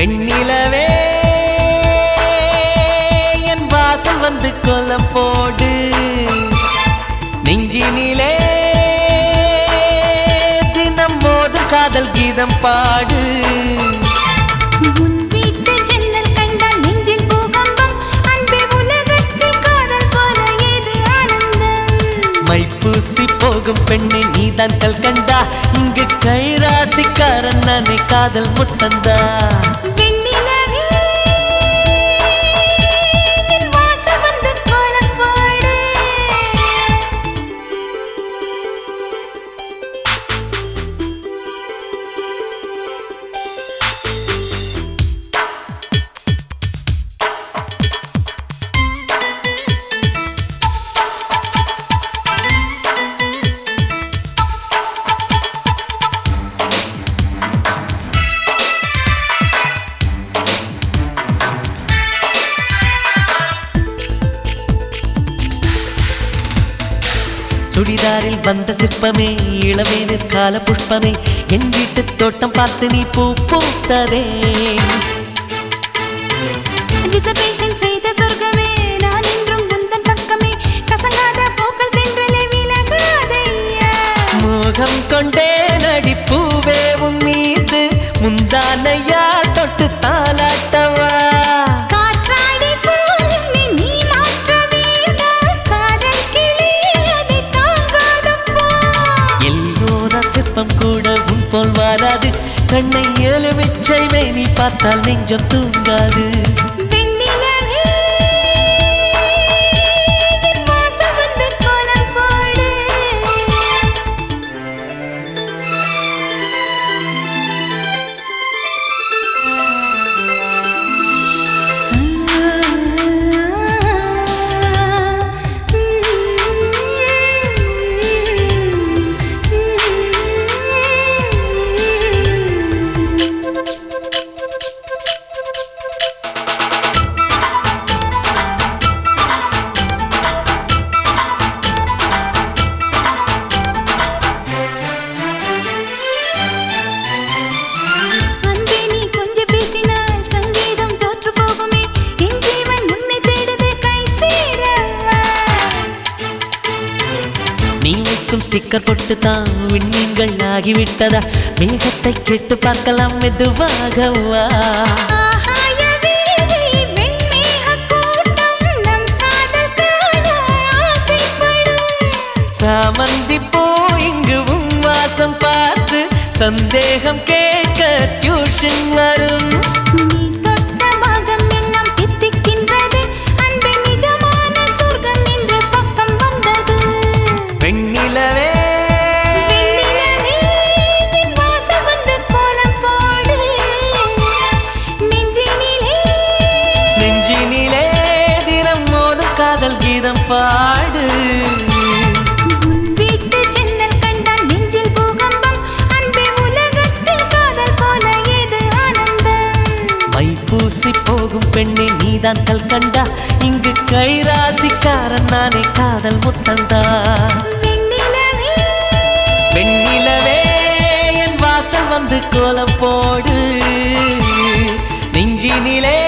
வெண்ணிலவே என் வாசல் வந்து கோலம் போடு நெஞ்சினிலே தினம் மோதும் காதல் கீதம் பாடு உன் வீட்டு ஜன்னல் கண்டால் நெஞ்சில் பூகம்பம் அன்பே உலகத்தில் காதல் போல ஏது ஆனந்தம் மைப்பூசி போகும் பெண்ணை நீதான் கல் கண்டா இங்கு கைராசிக்காரன் நானே காதல் முத்தந்தா வெண்ணிலவே என் வாசல் வந்து கோலம் போடு சுடிதாரில் வந்த சிற்பமே இளவேனிற் கால புஷ்பமே என் வீட்டு தோட்டம் பார்த்து நீ பூ பூத்ததே ரிசர்வேஷன் செய்த சொர்க்கமே நான் என்றும் உந்தன் பக்கமே கசங்காத பூக்கள் தென்றலே விலகாதையா மோகம் கொண்டே நடிப்பூவே உன் மீது முந்தானையா தொட்டு தாலாட்டவா காற்றாடி போல் என்னை நீ மாற்ற வேண்டாம் காதல் கிளி அதை தாங்காதப்பா எல்லோர சிற்பம் கூட உன் போல் வராது கண்ணை எலுமிச்சை நீ பார்த்தால் நெஞ்சம் தூங்காது வெண்ணிலவே என் வாசல் வந்து கோலம் போடு அன்பே நீ கொஞ்சம் பேசினால் சங்கீதம் தோற்று போகுமே என் ஜீவன் உன்னை தேடுது கை சேரவா நீ வைக்கும் ஸ்டிக்கர் பொட்டு தான் விண்மீன்கள் ஆகிவிட்டதா மேகத்தை கேட்டு பார்க்கலாம் மெதுவாகவா ஆகாய வீதி வெண்மேகக் கூட்டம் நம் காதல் காண ஆசைப்படும் சாமந்தி போ இங்கு உன் வாசம் பார்த்து சந்தேகம் கேட்க டியூஷன் வரும் நீ தொட்ட பாகம் எல்லாம் தித்திக்கின்றது அன்பே நிஜமான சொர்க்கம் என்ற பக்கம் வந்தது பெண்ணிலவே வெண்ணிலவே என் வாசல் வந்து கோலம் போடு நெஞ்சினிலே நெஞ்சினிலே தினம் மோதும் காதல் கீதம் பாடு உன் வீட்டு ஜன்னல் கண்டால் நெஞ்சில் பூகம்பம் அன்பே உலகத்தில் காதல் போல ஏது ஆனந்தம் மைப்பூசி போகும் பெண்ணே நீதான் கல் கண்டா இங்கு கைராசிக்காரன் நானே காதல் முத்தந்தா வெண்ணிலவே வெண்ணிலவே என் வாசல் வந்து கோலம் போடு நெஞ்சினிலே